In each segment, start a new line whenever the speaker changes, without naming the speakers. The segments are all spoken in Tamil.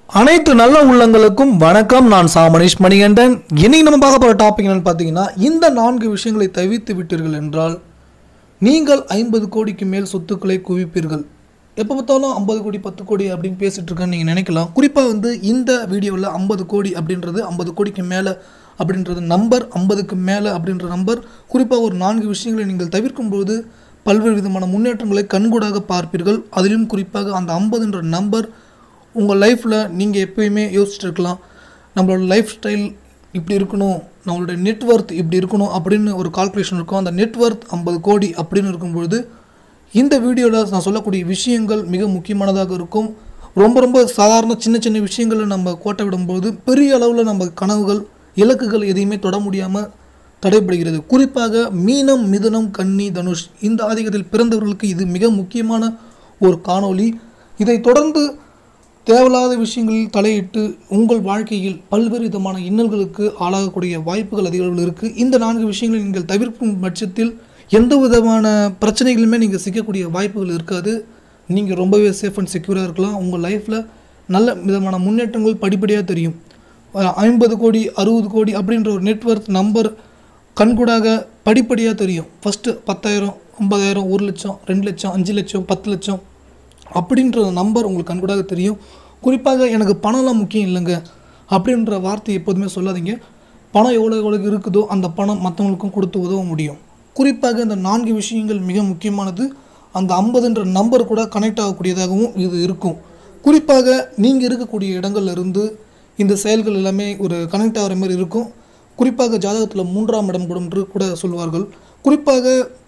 அனைத்து நல்ல உள்ளங்களுக்கும் வணக்கம் நான் சாமனிஷ் மணிகண்டன் இன்னைக்கு நம்ம பார்க்க போகிற டாபிக் என்னன்னு பார்த்தீங்கன்னா இந்த நான்கு விஷயங்களை தவிர்த்து விட்டீர்கள் என்றால் நீங்கள் ஐம்பது கோடிக்கு மேல் சொத்துக்களை குவிப்பீர்கள் எப்போ பார்த்தாலும் ஐம்பது கோடி பத்து கோடி அப்படின்னு பேசிட்டு இருக்கேன்னு நீங்கள் நினைக்கலாம் குறிப்பாக வந்து இந்த வீடியோவில் ஐம்பது கோடி அப்படின்றது ஐம்பது கோடிக்கு மேலே அப்படின்றது நம்பர் ஐம்பதுக்கு மேலே அப்படின்ற நம்பர் குறிப்பாக ஒரு நான்கு விஷயங்களை நீங்கள் தவிர்க்கும்போது பல்வேறு விதமான முன்னேற்றங்களை கண்கூடாக பார்ப்பீர்கள் அதிலும் குறிப்பாக அந்த ஐம்பதுன்ற நம்பர் உங்கள் லைஃப்பில் நீங்கள் எப்பயுமே யோசிச்சுட்டு இருக்கலாம் நம்மளோட லைஃப் ஸ்டைல் இப்படி இருக்கணும் நம்மளோட நெட்ஒர்த் இப்படி இருக்கணும் அப்படின்னு ஒரு கால்குலேஷன் இருக்கும் அந்த நெட்ஒர்த் ஐம்பது கோடி அப்படின்னு இருக்கும்பொழுது இந்த வீடியோவில் நான் சொல்லக்கூடிய விஷயங்கள் மிக முக்கியமானதாக இருக்கும் ரொம்ப ரொம்ப சாதாரண சின்ன சின்ன விஷயங்களை நம்ம கோட்டை விடும்போது பெரிய அளவில் நம்ம கனவுகள் இலக்குகள் எதையுமே தொட முடியாமல் தடைபடுகிறது குறிப்பாக மீனம் மிதுனம் கன்னி தனுஷ் இந்த ஆதிக்கத்தில் பிறந்தவர்களுக்கு இது மிக முக்கியமான ஒரு காணொளி இதை தொடர்ந்து தேவையில்லாத விஷயங்களில் தலையிட்டு உங்கள் வாழ்க்கையில் பல்வேறு விதமான இன்னல்களுக்கு ஆளாகக்கூடிய வாய்ப்புகள் அதிக அளவில் இருக்குது இந்த நான்கு விஷயங்களை நீங்கள் தவிர்க்கும் பட்சத்தில் எந்த விதமான பிரச்சனைகளுமே நீங்கள் சிக்கக்கூடிய வாய்ப்புகள் இருக்காது நீங்கள் ரொம்பவே சேஃப் அண்ட் செக்யூராக இருக்கலாம் உங்கள் லைஃப்பில் நல்ல விதமான முன்னேற்றங்கள் படிப்படியாக தெரியும் ஐம்பது கோடி அறுபது கோடி அப்படின்ற ஒரு நெட்ஒர்க் நம்பர் கண்கூடாக படிப்படியாக தெரியும் ஃபஸ்ட்டு பத்தாயிரம் ஐம்பதாயிரம் ஒரு லட்சம் ரெண்டு லட்சம் அஞ்சு லட்சம் பத்து லட்சம் அப்படின்ற நம்பர் உங்களுக்கு கண்கூடாக தெரியும் குறிப்பாக எனக்கு பணம்லாம் முக்கியம் இல்லைங்க அப்படின்ற வார்த்தை எப்போதுமே சொல்லாதீங்க பணம் எவ்வளோ எவ்வளோ இருக்குதோ அந்த பணம் மற்றவங்களுக்கும் கொடுத்து உதவ முடியும் குறிப்பாக இந்த நான்கு விஷயங்கள் மிக முக்கியமானது அந்த ஐம்பதுன்ற நம்பர் கூட கனெக்ட் ஆகக்கூடியதாகவும் இது இருக்கும் குறிப்பாக நீங்கள் இருக்கக்கூடிய இடங்கள்ல இருந்து இந்த செயல்கள் எல்லாமே ஒரு கனெக்ட் ஆகிற மாதிரி இருக்கும் குறிப்பாக ஜாதகத்தில் மூன்றாம் இடம் கூட என்று கூட சொல்வார்கள் குறிப்பாக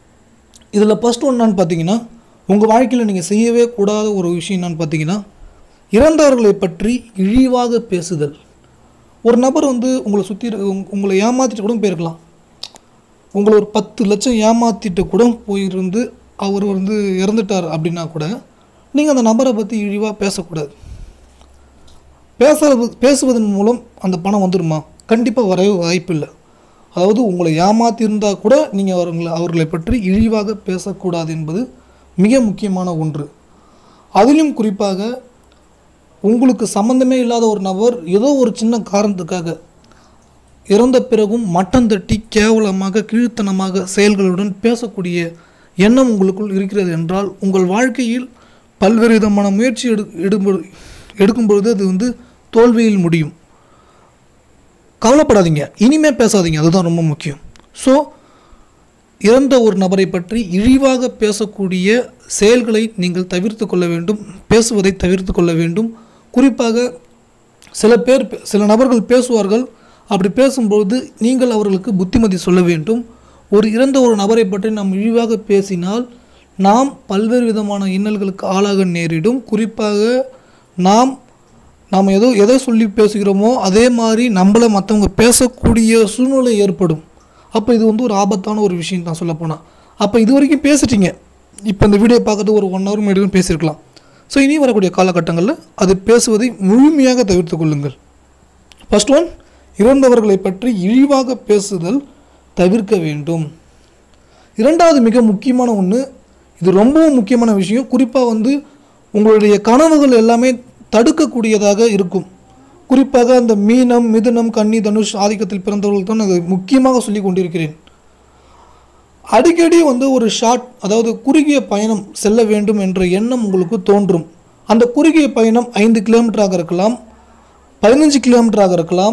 இதில் ஃபஸ்ட் ஒன் என்னன்னு பார்த்தீங்கன்னா உங்கள் வாழ்க்கையில் நீங்கள் செய்யவே கூடாத ஒரு விஷயம் என்னன்னு பார்த்தீங்கன்னா இறந்தவர்களை பற்றி இழிவாக பேசுதல் ஒரு நபர் வந்து உங்களை சுற்றி உங்களை ஏமாற்றிட்டு கூட போயிருக்கலாம் உங்களை ஒரு பத்து லட்சம் ஏமாற்றிட்டு கூட போயிருந்து அவர் வந்து இறந்துட்டார் அப்படின்னா கூட நீங்கள் அந்த நபரை பற்றி இழிவாக பேசக்கூடாது பேசுறது பேசுவதன் மூலம் அந்த பணம் வந்துடுமா கண்டிப்பாக வரவே வாய்ப்பில்லை அதாவது உங்களை ஏமாத்தியிருந்தால் கூட நீங்கள் அவர்களை அவர்களை பற்றி இழிவாக பேசக்கூடாது என்பது மிக முக்கியமான ஒன்று அதிலும் குறிப்பாக உங்களுக்கு சம்பந்தமே இல்லாத ஒரு நபர் ஏதோ ஒரு சின்ன காரணத்துக்காக இறந்த பிறகும் மட்டம் தட்டி கேவலமாக கீழ்த்தனமாக செயல்களுடன் பேசக்கூடிய எண்ணம் உங்களுக்குள் இருக்கிறது என்றால் உங்கள் வாழ்க்கையில் பல்வேறு விதமான முயற்சி எடு எடும்பொழு எடுக்கும் பொழுது அது வந்து தோல்வியில் முடியும் கவலைப்படாதீங்க இனிமே பேசாதீங்க அதுதான் ரொம்ப முக்கியம் ஸோ இறந்த ஒரு நபரை பற்றி இழிவாக பேசக்கூடிய செயல்களை நீங்கள் தவிர்த்து கொள்ள வேண்டும் பேசுவதை தவிர்த்து கொள்ள வேண்டும் குறிப்பாக சில பேர் பே- சில நபர்கள் பேசுவார்கள் அப்படி பேசும்பொழுது நீங்கள் அவர்களுக்கு புத்திமதி சொல்ல வேண்டும் ஒரு இறந்த ஒரு நபரை பற்றி நாம் இழிவாக பேசினால் நாம் பல்வேறு விதமான இன்னல்களுக்கு ஆளாக நேரிடும் குறிப்பாக நாம் நாம் ஏதோ எதை சொல்லி பேசுகிறோமோ அதே மாதிரி நம்மளை மற்றவங்க பேசக்கூடிய சூழ்நிலை ஏற்படும் அப்போ இது வந்து ஒரு ஆபத்தான ஒரு விஷயம் தான் சொல்ல போனால் அப்போ இது வரைக்கும் பேசிட்டீங்க இப்போ இந்த வீடியோ பார்க்கறது ஒரு ஒன் ஹவர் முன்னாடி பேசியிருக்கலாம் ஸோ இனி வரக்கூடிய காலகட்டங்களில் அது பேசுவதை முழுமையாக தவிர்த்து கொள்ளுங்கள் ஃபர்ஸ்ட் ஒன் இறந்தவர்களை பற்றி இழிவாக பேசுதல் தவிர்க்க வேண்டும் இரண்டாவது மிக முக்கியமான ஒன்று இது ரொம்பவும் முக்கியமான விஷயம் குறிப்பாக வந்து உங்களுடைய கனவுகள் எல்லாமே தடுக்கக்கூடியதாக இருக்கும் குறிப்பாக அந்த மீனம் மிதுனம் கன்னி தனுஷ் ஆதிக்கத்தில் பிறந்தவர்கள் தான் அது முக்கியமாக சொல்லி கொண்டிருக்கிறேன் அடிக்கடி வந்து ஒரு ஷார்ட் அதாவது குறுகிய பயணம் செல்ல வேண்டும் என்ற எண்ணம் உங்களுக்கு தோன்றும் அந்த குறுகிய பயணம் ஐந்து கிலோமீட்டராக இருக்கலாம் பதினஞ்சு கிலோமீட்டராக இருக்கலாம்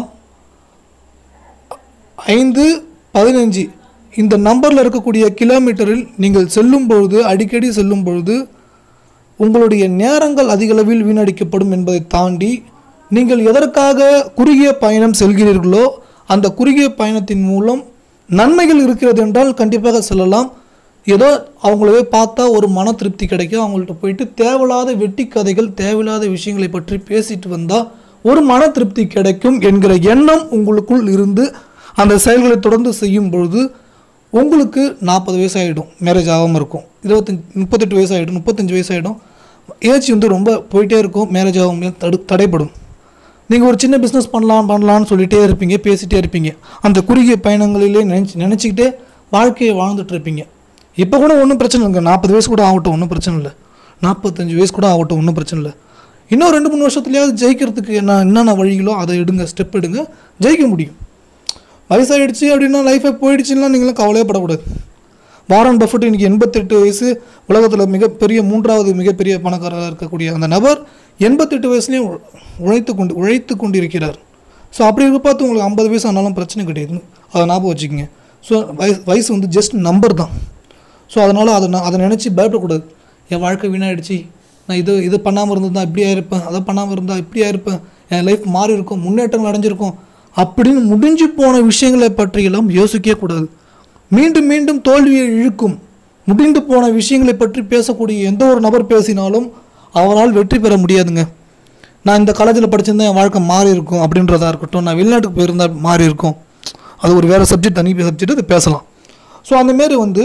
ஐந்து பதினஞ்சு இந்த நம்பரில் இருக்கக்கூடிய கிலோமீட்டரில் நீங்கள் செல்லும் பொழுது அடிக்கடி செல்லும் பொழுது உங்களுடைய நேரங்கள் அதிகளவில் வீணடிக்கப்படும் என்பதை தாண்டி நீங்கள் எதற்காக குறுகிய பயணம் செல்கிறீர்களோ அந்த குறுகிய பயணத்தின் மூலம் நன்மைகள் இருக்கிறது என்றால் கண்டிப்பாக செல்லலாம் ஏதோ அவங்களவே பார்த்தா ஒரு மன திருப்தி கிடைக்கும் அவங்கள்ட்ட போயிட்டு தேவையில்லாத வெட்டி கதைகள் தேவையில்லாத விஷயங்களை பற்றி பேசிட்டு வந்தால் ஒரு மன திருப்தி கிடைக்கும் என்கிற எண்ணம் உங்களுக்குள் இருந்து அந்த செயல்களை தொடர்ந்து செய்யும் பொழுது உங்களுக்கு நாற்பது வயசு ஆகிடும் மேரேஜ் ஆகாமல் இருக்கும் இருபத்தஞ்சி முப்பத்தெட்டு வயசு ஆகிடும் முப்பத்தஞ்சு வயசு ஆகிடும் ஏஜ் வந்து ரொம்ப போயிட்டே இருக்கும் மேரேஜ் ஆகாமல் தடு தடைப்படும் நீங்கள் ஒரு சின்ன பிஸ்னஸ் பண்ணலாம் பண்ணலாம்னு சொல்லிகிட்டே இருப்பீங்க பேசிகிட்டே இருப்பீங்க அந்த குறுகிய பயணங்களிலே நினச்சி நினச்சிக்கிட்டே வாழ்க்கையை வாழ்ந்துட்டு இருப்பீங்க இப்போ கூட ஒன்றும் பிரச்சனை இல்லைங்க நாற்பது வயசு கூட ஆகட்டும் ஒன்றும் பிரச்சனை இல்லை நாற்பத்தஞ்சு வயசு கூட ஆகட்டும் ஒன்றும் பிரச்சனை இல்லை இன்னும் ரெண்டு மூணு வருஷத்துலையாவது ஜெயிக்கிறதுக்கு என்ன என்னென்ன வழிகளோ அதை எடுங்க ஸ்டெப் எடுங்க ஜெயிக்க முடியும் வயசாகிடுச்சு அப்படின்னா லைஃபே போயிடுச்சுன்னா நீங்களும் கவலையே படக்கூடாது வாரன் பஃபட் இன்னைக்கு எண்பத்தெட்டு வயசு உலகத்தில் மிகப்பெரிய மூன்றாவது மிகப்பெரிய பணக்காரராக இருக்கக்கூடிய அந்த நபர் எண்பத்தெட்டு வயசுலேயும் உ- உழைத்து கொண்டு உழைத்து கொண்டிருக்கிறார் ஸோ அப்படி இருக்க பார்த்து உங்களுக்கு ஐம்பது வயசு ஆனாலும் பிரச்சனை கிடையாது அதை ஞாபகம் வச்சுக்கோங்க ஸோ வயசு வயசு வந்து ஜஸ்ட் நம்பர் தான் ஸோ அதனால் அதை நான் அதை நினச்சி பயப்படக்கூடாது என் வாழ்க்கை வீணாயிடுச்சு நான் இது இது பண்ணாமல் இருந்திருந்தா இப்படி ஆயிருப்பேன் அதை பண்ணாமல் இருந்தால் இப்படி ஆயிருப்பேன் என் லைஃப் மாறி இருக்கும் முன்னேற்றங்கள் அடைஞ்சிருக்கும் அப்படின்னு முடிஞ்சு போன விஷயங்களை பற்றியெல்லாம் யோசிக்கவே கூடாது மீண்டும் மீண்டும் தோல்வியை இழுக்கும் முடிந்து போன விஷயங்களை பற்றி பேசக்கூடிய எந்த ஒரு நபர் பேசினாலும் அவரால் வெற்றி பெற முடியாதுங்க நான் இந்த காலேஜில் படிச்சிருந்தா என் வாழ்க்கை மாறி இருக்கும் அப்படின்றதா இருக்கட்டும் நான் வெளிநாட்டுக்கு போயிருந்தா மாறி இருக்கும் அது ஒரு வேறு சப்ஜெக்ட் தனி சப்ஜெக்ட் அது பேசலாம் ஸோ அந்தமாரி வந்து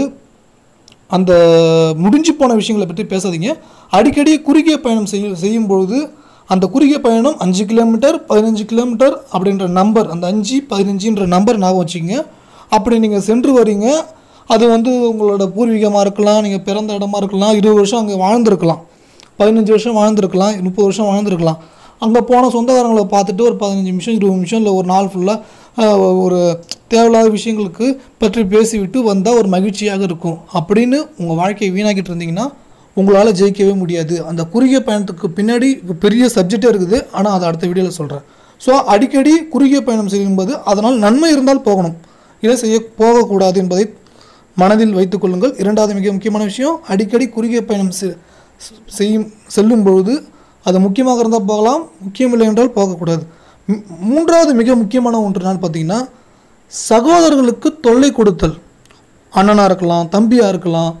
அந்த முடிஞ்சு போன விஷயங்களை பற்றி பேசாதீங்க அடிக்கடி குறுகிய பயணம் செய்ய செய்யும் பொழுது அந்த குறுகிய பயணம் அஞ்சு கிலோமீட்டர் பதினஞ்சு கிலோமீட்டர் அப்படின்ற நம்பர் அந்த அஞ்சு பதினஞ்சுன்ற நம்பர் ஞாபகம் வச்சுங்க அப்படி நீங்கள் சென்று வரீங்க அது வந்து உங்களோட பூர்வீகமாக இருக்கலாம் நீங்கள் பிறந்த இடமா இருக்கலாம் இருபது வருஷம் அங்கே வாழ்ந்திருக்கலாம் பதினஞ்சு வருஷம் வாழ்ந்திருக்கலாம் முப்பது வருஷம் வாழ்ந்திருக்கலாம் அங்கே போன சொந்தக்காரங்களை பார்த்துட்டு ஒரு பதினஞ்சு நிமிஷம் இருபது நிமிஷம் இல்லை ஒரு நாள் ஃபுல்லாக ஒரு தேவையில்லாத விஷயங்களுக்கு பற்றி பேசிவிட்டு வந்தால் ஒரு மகிழ்ச்சியாக இருக்கும் அப்படின்னு உங்கள் வாழ்க்கையை வீணாக்கிட்டு இருந்தீங்கன்னா உங்களால் ஜெயிக்கவே முடியாது அந்த குறுகிய பயணத்துக்கு பின்னாடி ஒரு பெரிய சப்ஜெக்டே இருக்குது ஆனால் அதை அடுத்த வீடியோவில் சொல்கிறேன் ஸோ அடிக்கடி குறுகிய பயணம் செய்யும்போது அதனால் நன்மை இருந்தால் போகணும் இதை செய்ய போகக்கூடாது என்பதை மனதில் வைத்துக் கொள்ளுங்கள் இரண்டாவது மிக முக்கியமான விஷயம் அடிக்கடி குறுகிய பயணம் செ- செய்யும் செல்லும் பொழுது அது முக்கியமாக இருந்தால் போகலாம் முக்கியமில்லை என்றால் போகக்கூடாது மூ- மூன்றாவது மிக முக்கியமான ஒன்று நான் பார்த்தீங்கன்னா சகோதரர்களுக்கு தொல்லை கொடுத்தல் அண்ணனாக இருக்கலாம் தம்பியாக இருக்கலாம்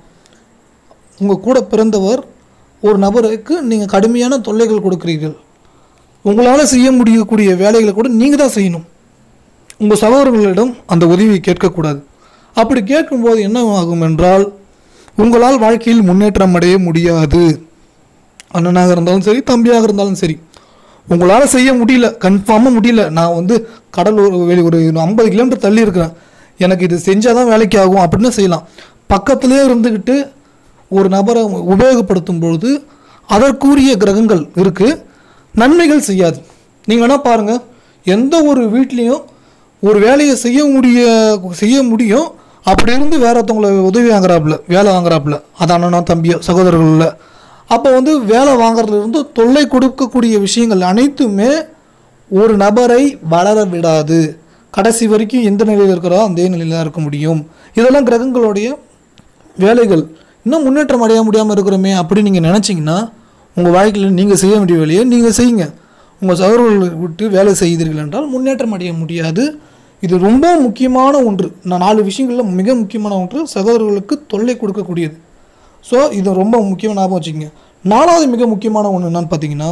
உங்கள் கூட பிறந்தவர் ஒரு நபருக்கு நீங்கள் கடுமையான தொல்லைகள் கொடுக்கிறீர்கள் உங்களால் செய்ய முடியக்கூடிய வேலைகளை கூட நீங்கள் தான் செய்யணும் உங்கள் சகோதரர்களிடம் அந்த உதவியை கேட்கக்கூடாது அப்படி கேட்கும்போது என்ன ஆகும் என்றால் உங்களால் வாழ்க்கையில் முன்னேற்றம் அடைய முடியாது அண்ணனாக இருந்தாலும் சரி தம்பியாக இருந்தாலும் சரி உங்களால் செய்ய முடியல கன்ஃபார்மாக முடியல நான் வந்து கடலூர் வெளி ஒரு ஐம்பது கிலோமீட்டர் தள்ளி இருக்கிறேன் எனக்கு இது செஞ்சால் தான் வேலைக்கு ஆகும் அப்படின்னு செய்யலாம் பக்கத்துலேயே இருந்துக்கிட்டு ஒரு நபரை உபயோகப்படுத்தும் பொழுது அதற்குரிய கிரகங்கள் இருக்குது நன்மைகள் செய்யாது நீங்கள் வேணால் பாருங்கள் எந்த ஒரு வீட்லேயும் ஒரு வேலையை செய்ய முடிய செய்ய முடியும் அப்படி இருந்து வேற ஒருத்தவங்கள உதவி வாங்குறாப்புல வேலை வாங்குறாப்புல அது அண்ணனோ தம்பியோ சகோதரர்களில் அப்போ வந்து வேலை வாங்குறதுல இருந்து தொல்லை கொடுக்கக்கூடிய விஷயங்கள் அனைத்துமே ஒரு நபரை வளர விடாது கடைசி வரைக்கும் எந்த நிலையில் இருக்கிறோ அதே நிலையில் தான் இருக்க முடியும் இதெல்லாம் கிரகங்களுடைய வேலைகள் இன்னும் முன்னேற்றம் அடைய முடியாமல் இருக்கிறோமே அப்படின்னு நீங்கள் நினச்சிங்கன்னா உங்கள் வாழ்க்கையில் நீங்கள் செய்ய வேண்டிய வேலையை நீங்கள் செய்யுங்க உங்கள் சகோதரர்களை விட்டு வேலை செய்தீர்கள் என்றால் முன்னேற்றம் அடைய முடியாது இது ரொம்ப முக்கியமான ஒன்று நான் நாலு விஷயங்களில் மிக முக்கியமான ஒன்று சகோதரர்களுக்கு தொல்லை கொடுக்கக்கூடியது ஸோ இது ரொம்ப முக்கியமாக ஞாபகம் வச்சுக்கோங்க நாலாவது மிக முக்கியமான ஒன்று என்னன்னு பார்த்தீங்கன்னா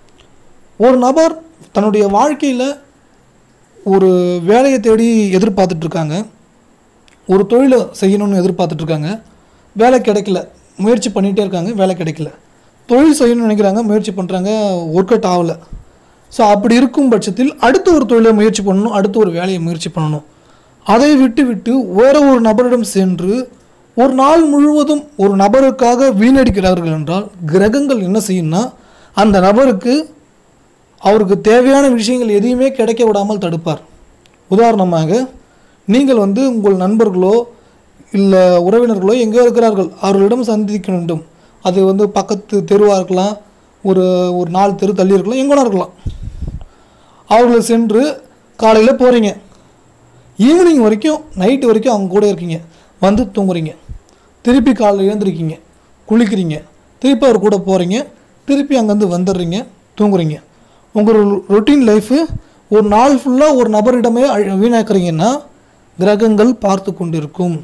ஒரு நபர் தன்னுடைய வாழ்க்கையில் ஒரு வேலையை தேடி எதிர்பார்த்துட்டு இருக்காங்க ஒரு தொழிலை செய்யணும்னு எதிர்பார்த்துட்டு இருக்காங்க வேலை கிடைக்கல முயற்சி பண்ணிகிட்டே இருக்காங்க வேலை கிடைக்கல தொழில் செய்யணும்னு நினைக்கிறாங்க முயற்சி பண்ணுறாங்க ஒர்க் அவுட் ஆகலை ஸோ அப்படி இருக்கும் பட்சத்தில் அடுத்த ஒரு தொழிலை முயற்சி பண்ணணும் அடுத்த ஒரு வேலையை முயற்சி பண்ணணும் அதை விட்டு விட்டு வேற ஒரு நபரிடம் சென்று ஒரு நாள் முழுவதும் ஒரு நபருக்காக வீணடிக்கிறார்கள் என்றால் கிரகங்கள் என்ன செய்யும்னா அந்த நபருக்கு அவருக்கு தேவையான விஷயங்கள் எதையுமே கிடைக்க விடாமல் தடுப்பார் உதாரணமாக நீங்கள் வந்து உங்கள் நண்பர்களோ இல்லை உறவினர்களோ எங்கேயோ இருக்கிறார்கள் அவர்களிடம் சந்திக்க வேண்டும் அது வந்து பக்கத்து தெருவாக இருக்கலாம் ஒரு ஒரு நாலு தெரு தள்ளி இருக்கலாம் எங்கேனா இருக்கலாம் அவர்களை சென்று காலையில் போகிறீங்க ஈவினிங் வரைக்கும் நைட்டு வரைக்கும் அவங்க கூட இருக்கீங்க வந்து தூங்குறீங்க திருப்பி காலையில் எழுந்திருக்கீங்க குளிக்கிறீங்க திருப்பி அவர் கூட போகிறீங்க திருப்பி அங்கேருந்து வந்துடுறீங்க தூங்குறீங்க உங்கள் ரொட்டீன் லைஃபு ஒரு நாள் ஃபுல்லாக ஒரு நபரிடமே அழ- வீணாக்குறீங்கன்னா கிரகங்கள் பார்த்து கொண்டிருக்கும்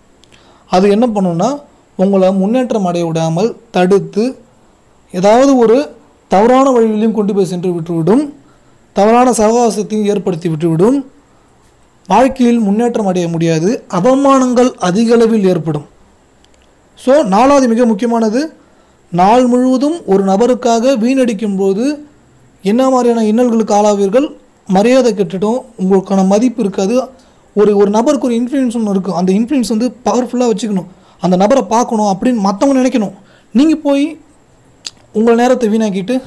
அது என்ன பண்ணுன்னா உங்களை முன்னேற்றம் அடைய விடாமல் தடுத்து ஏதாவது ஒரு தவறான வழியிலையும் கொண்டு போய் சென்று விட்டுவிடும் தவறான சகவாசத்தையும் ஏற்படுத்தி விட்டுவிடும் வாழ்க்கையில் முன்னேற்றம் அடைய முடியாது அவமானங்கள் அதிக அளவில் ஏற்படும் ஸோ நாலாவது மிக முக்கியமானது நாள் முழுவதும் ஒரு நபருக்காக வீணடிக்கும் போது என்ன மாதிரியான இன்னல்களுக்கு ஆளாவீர்கள் மரியாதை கெட்டுடும் உங்களுக்கான மதிப்பு இருக்காது ஒரு ஒரு நபருக்கு ஒரு இன்ஃப்ளூயன்ஸ் ஒன்று இருக்கும் அந்த இன்ஃப்ளூயன்ஸ் வந்து பவர்ஃபுல்லாக வச்சுக்கணும் அந்த நபரை பார்க்கணும் அப்படின்னு மற்றவங்க நினைக்கணும் நீங்கள் போய் உங்கள் நேரத்தை வீணாக்கிட்டு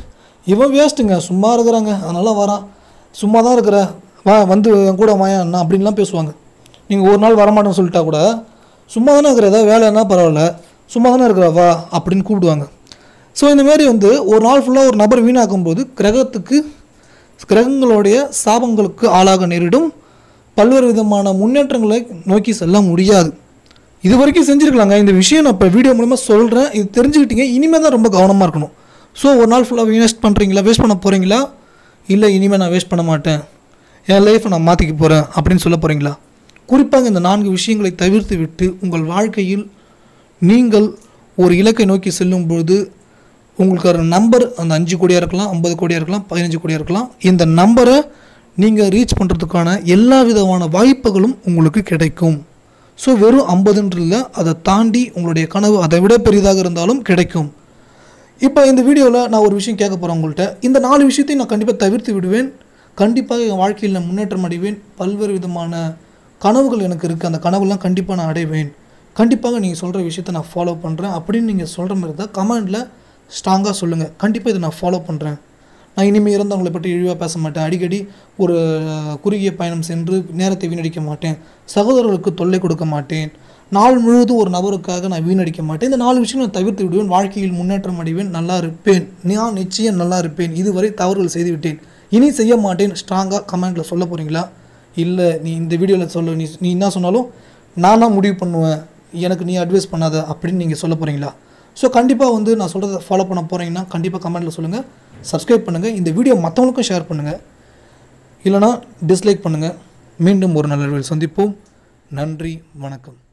இவன் வேஸ்ட்டுங்க சும்மா இருக்கிறாங்க அதனால வரான் சும்மா தான் இருக்கிற வா வந்து என் கூட வாயா அண்ணா அப்படின்லாம் பேசுவாங்க நீங்கள் ஒரு நாள் வரமாட்டேன்னு சொல்லிட்டா கூட சும்மா தானே இருக்கிற ஏதாவது வேலைன்னா பரவாயில்ல சும்மா தானே இருக்கிற வா அப்படின்னு கூப்பிடுவாங்க ஸோ இந்த மாதிரி வந்து ஒரு நாள் ஃபுல்லாக ஒரு நபர் வீணாக்கும் போது கிரகத்துக்கு கிரகங்களுடைய சாபங்களுக்கு ஆளாக நேரிடும் பல்வேறு விதமான முன்னேற்றங்களை நோக்கி செல்ல முடியாது இது வரைக்கும் செஞ்சுருக்கலாங்க இந்த விஷயம் நான் இப்போ வீடியோ மூலமாக சொல்கிறேன் இது தெரிஞ்சுக்கிட்டீங்க இனிமேல் தான் ரொம்ப கவனமாக இருக்கணும் ஸோ ஒரு நாள் ஃபுல்லாக வேஸ்ட் பண்ணுறீங்களா வேஸ்ட் பண்ண போகிறீங்களா இல்லை இனிமேல் நான் வேஸ்ட் பண்ண மாட்டேன் என் லைஃப்பை நான் மாற்றிக்க போகிறேன் அப்படின்னு சொல்ல போகிறீங்களா குறிப்பாக இந்த நான்கு விஷயங்களை தவிர்த்து விட்டு உங்கள் வாழ்க்கையில் நீங்கள் ஒரு இலக்கை நோக்கி செல்லும் பொழுது உங்களுக்கு ஒரு நம்பர் அந்த அஞ்சு கோடியாக இருக்கலாம் ஐம்பது கோடியாக இருக்கலாம் பதினஞ்சு கோடியாக இருக்கலாம் இந்த நம்பரை நீங்கள் ரீச் பண்ணுறதுக்கான எல்லா விதமான வாய்ப்புகளும் உங்களுக்கு கிடைக்கும் ஸோ வெறும் ஐம்பதுன்றதில் அதை தாண்டி உங்களுடைய கனவு அதை விட பெரிதாக இருந்தாலும் கிடைக்கும் இப்போ இந்த வீடியோவில் நான் ஒரு விஷயம் கேட்க போகிறேன் உங்கள்கிட்ட இந்த நாலு விஷயத்தையும் நான் கண்டிப்பாக தவிர்த்து விடுவேன் கண்டிப்பாக என் வாழ்க்கையில் நான் முன்னேற்றம் அடைவேன் பல்வேறு விதமான கனவுகள் எனக்கு இருக்குது அந்த கனவுலாம் கண்டிப்பாக நான் அடைவேன் கண்டிப்பாக நீங்கள் சொல்கிற விஷயத்தை நான் ஃபாலோ பண்ணுறேன் அப்படின்னு நீங்கள் சொல்கிற மாதிரி இருந்தால் கமெண்டில் ஸ்ட்ராங்காக சொல்லுங்கள் கண்டிப்பாக இதை நான் ஃபாலோ பண்ணுறேன் நான் இனிமேல் இருந்தவங்களை பற்றி இழிவாக பேச மாட்டேன் அடிக்கடி ஒரு குறுகிய பயணம் சென்று நேரத்தை வீணடிக்க மாட்டேன் சகோதரர்களுக்கு தொல்லை கொடுக்க மாட்டேன் நாள் முழுவதும் ஒரு நபருக்காக நான் வீணடிக்க மாட்டேன் இந்த நாலு விஷயங்களை தவிர்த்து விடுவேன் வாழ்க்கையில் முன்னேற்றம் அடைவேன் நல்லா இருப்பேன் நான் நிச்சயம் நல்லா இருப்பேன் இதுவரை தவறுகள் செய்து விட்டேன் இனி செய்ய மாட்டேன் ஸ்ட்ராங்காக கமெண்ட்டில் சொல்ல போகிறீங்களா இல்லை நீ இந்த வீடியோவில் சொல்ல நீ நீ என்ன சொன்னாலும் நான் தான் முடிவு பண்ணுவேன் எனக்கு நீ அட்வைஸ் பண்ணாத அப்படின்னு நீங்கள் சொல்ல போகிறீங்களா ஸோ கண்டிப்பாக வந்து நான் சொல்கிறத ஃபாலோ பண்ண போகிறீங்கன்னா கண்டிப்பாக கமெண்ட்டில் சொல்லுங்கள் சப்ஸ்கிரைப் பண்ணுங்கள் இந்த வீடியோ மற்றவங்களுக்கும் ஷேர் பண்ணுங்கள் இல்லைனா டிஸ்லைக் பண்ணுங்கள் மீண்டும் ஒரு நல்ல வீடியோவில் சந்திப்போம் நன்றி வணக்கம்